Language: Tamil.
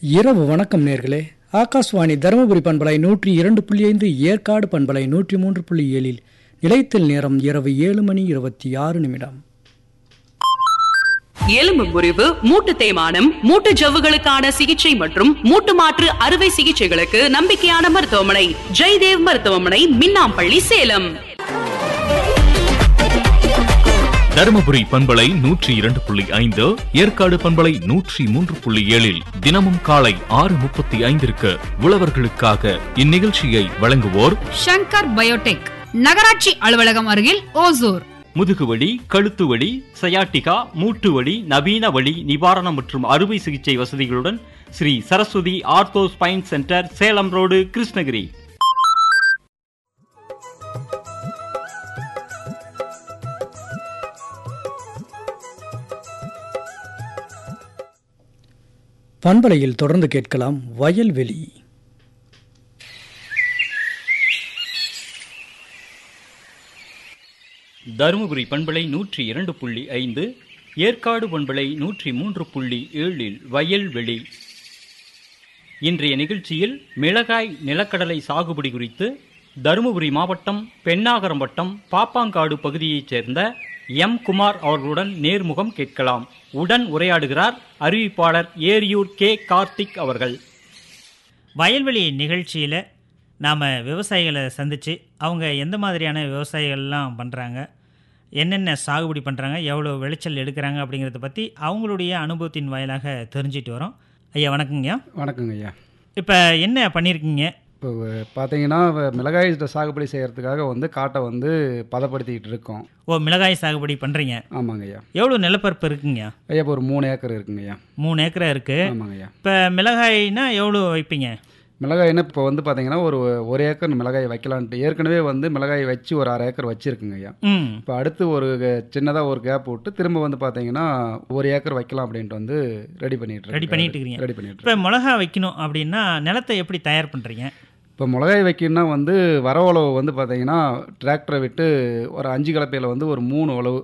இரவு வணக்கம் நேர்களே ஆகாஷ்வாணி தருமபுரி பண்பலை நூற்றி இரண்டு புள்ளி ஐந்து ஏற்காடு பண்பலை நூற்றி மூன்று புள்ளி ஏழில் நிலையத்தில் நேரம் இரவு ஏழு மணி இருபத்தி ஆறு நிமிடம் எலும்பு முறிவு மூட்டு தேய்மானம் மூட்டு ஜவ்வுகளுக்கான சிகிச்சை மற்றும் மூட்டு மாற்று அறுவை சிகிச்சைகளுக்கு நம்பிக்கையான மருத்துவமனை ஜெய்தேவ் மருத்துவமனை மின்னாம்பள்ளி சேலம் தருமபுரி பண்பலை நூற்றி இரண்டு புள்ளி ஐந்து ஏற்காடு பண்பலை நூற்றி மூன்று புள்ளி ஏழில் தினமும் காலை ஆறு முப்பத்தி ஐந்திற்கு உழவர்களுக்காக இந்நிகழ்ச்சியை வழங்குவோர் ஷங்கர் பயோடெக் நகராட்சி அலுவலகம் அருகில் ஓசூர் முதுகுவலி கழுத்துவலி சயாட்டிகா மூட்டுவலி நவீன வலி நிவாரணம் மற்றும் அறுவை சிகிச்சை வசதிகளுடன் Sri Saraswathi ortho spine centre Salem road Krishnagiri பண்பலையில் தொடர்ந்து கேட்கலாம் வயல்வெளி தருமபுரி பண்பலை நூற்றி இரண்டு புள்ளி ஐந்து ஏற்காடு பண்பலை நூற்றி மூன்று புள்ளி ஏழில் வயல்வெளி இன்றைய நிகழ்ச்சியில் மிளகாய் நிலக்கடலை சாகுபடி குறித்து தருமபுரி மாவட்டம் பெண்ணாகரம் வட்டம் பாப்பாங்காடு பகுதியைச் சேர்ந்த எம் குமார் அவர்களுடன் நேர்முகம் கேட்கலாம் உடன் உரையாடுகிறார் அறிவிப்பாளர் ஏரியூர் கே கார்த்திக் அவர்கள் வயல்வெளி நிகழ்ச்சியில் நாம் விவசாயிகளை சந்தித்து அவங்க எந்த மாதிரியான விவசாயிகள்லாம் பண்ணுறாங்க என்னென்ன சாகுபடி பண்ணுறாங்க எவ்வளோ விளைச்சல் எடுக்கிறாங்க அப்படிங்கிறத பற்றி அவங்களுடைய அனுபவத்தின் வாயிலாக தெரிஞ்சிட்டு வரோம் ஐயா வணக்கங்க வணக்கங்க ஐயா இப்போ என்ன பண்ணியிருக்கீங்க இப்போ பார்த்தீங்கன்னா வ- மிளகாய் சாகுபடி செய்கிறதுக்காக வந்து காட்டை வந்து பதப்படுத்திக்கிட்டு இருக்கோம் ஓ மிளகாய் சாகுபடி பண்ணுறீங்க ஆமாங்க ஐயா எவ்வளோ நிலப்பரப்பு இருக்குங்க ஐயா இப்போ ஒரு மூணு ஏக்கர் இருக்குங்க ஐயா மூணு ஏக்கரா இருக்குது ஆமாங்க ஐயா இப்போ மிளகாய்னா எவ்வளோ வைப்பீங்க மிளகாய்னா இப்போ வந்து பார்த்தீங்கன்னா ஒரு ஒரு ஏக்கர் மிளகாய் வைக்கலான்ட்டு ஏற்கனவே வந்து மிளகாய் வச்சு ஒரு அரை ஏக்கர் வச்சுருக்குங்க ஐயா ம் இப்போ அடுத்து ஒரு சின்னதாக ஒரு கேப் விட்டு திரும்ப வந்து பார்த்தீங்கன்னா ஒரு ஏக்கர் வைக்கலாம் அப்படின்ட்டு வந்து ரெடி பண்ணிட்டு ரெடி பண்ணிட்டு இருக்கிறீங்க ரெடி பண்ணிட்டு இப்போ மிளகா வைக்கணும் அப்படின்னா நிலத்தை எப்படி தயார் பண்ணுறீங்க இப்போ மிளகாய் வைக்கணும்னா வந்து வர உழவு வந்து பார்த்தீங்கன்னா டிராக்டரை விட்டு ஒரு அஞ்சு கலப்பையில் வந்து ஒரு மூணு உழவு